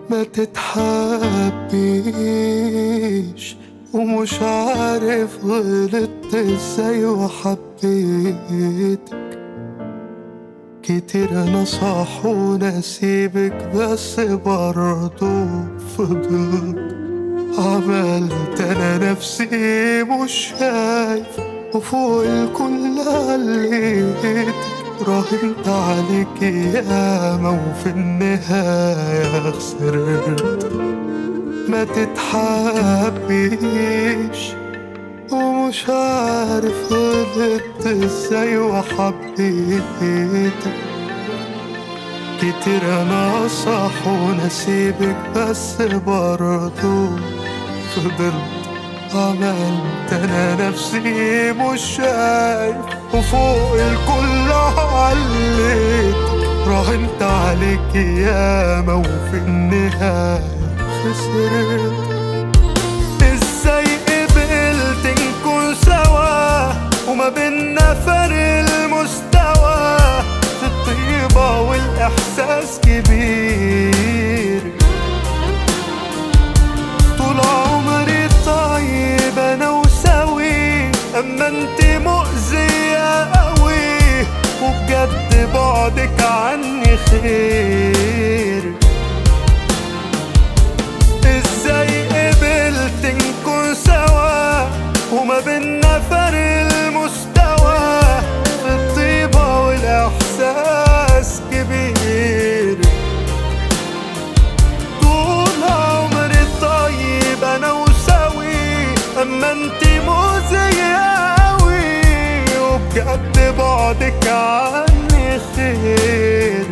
ما تتحبيش ومش عارف غلطت ازاي وحبيتك كتير انا صح ونسيبك بس برضو فضلت عملت انا نفسي مش شايف وفوق الكل عليتك راهنت عليك ياما وفي النهاية خسرت ما تتحبيش ومش عارف غلطت ازاي وحبيتك كتير انا صح ونسيبك بس برضو فضلت عملت انا نفسي مش شايف وفوق الكل عليت راهنت عليك ياما وفي النهاية خسرت ازاي قبلت نكون سوا وما بينا فرق المستوى في الطيبة والإحساس كبير طول عمري طيب أنا وسوي أما أنت مؤذية أوي وبجد بعدك عني خير ازاي قبلت نكون سوا وما بينا فرق المستوى في الطيبة والإحساس كبير طول عمري طيب أنا وسوي أما أنت مؤذية أوي وبجد بعدك عني خير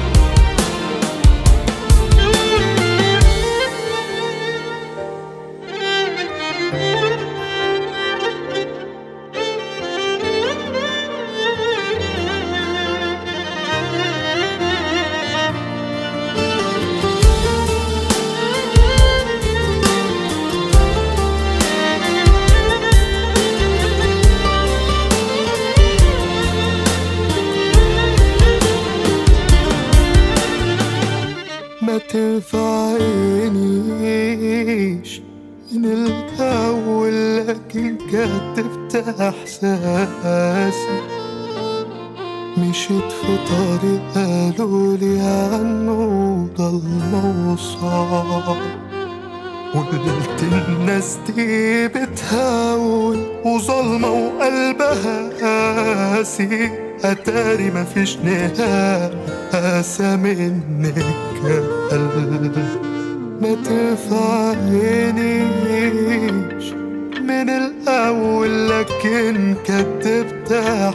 ما تنفعنيش من الأول لكن كتبت إحساسي مشيت في طريق قالولي عنه ضلمة وصعب وقلت الناس دي بتهاول وظلمة وقلبها قاسي أتاري مفيش نهاية قاسى منك قلب ما تفعلنيش من الأول لكن كدبت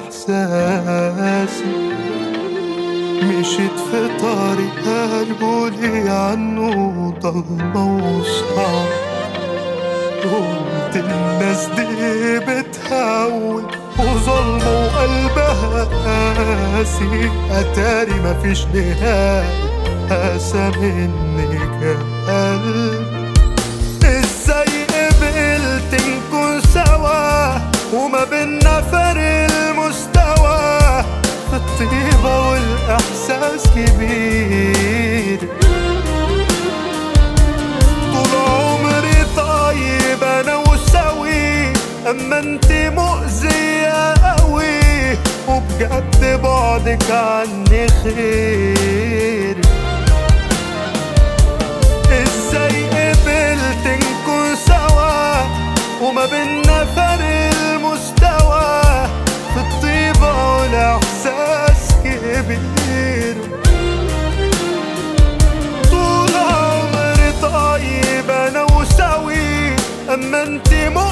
إحساسي مشيت في طريق قالولي عنه ضلمة وصعب قلت الناس دي بتهاول وظلمة وقلبها قاسي أتاري مفيش نهاية قاسى منك قلب ازاي قبلت نكون سوا وما بينا فرق المستوى في الطيبة والإحساس كبير طول عمري طيب أنا وسوي أما أنت مؤذية أوي وبجد بعدك عني خير ازاي قبلت نكون سوا وما بينا فرق المستوى في الطيبة والإحساس كبير طول عمري طيب أنا وسوي أما أنت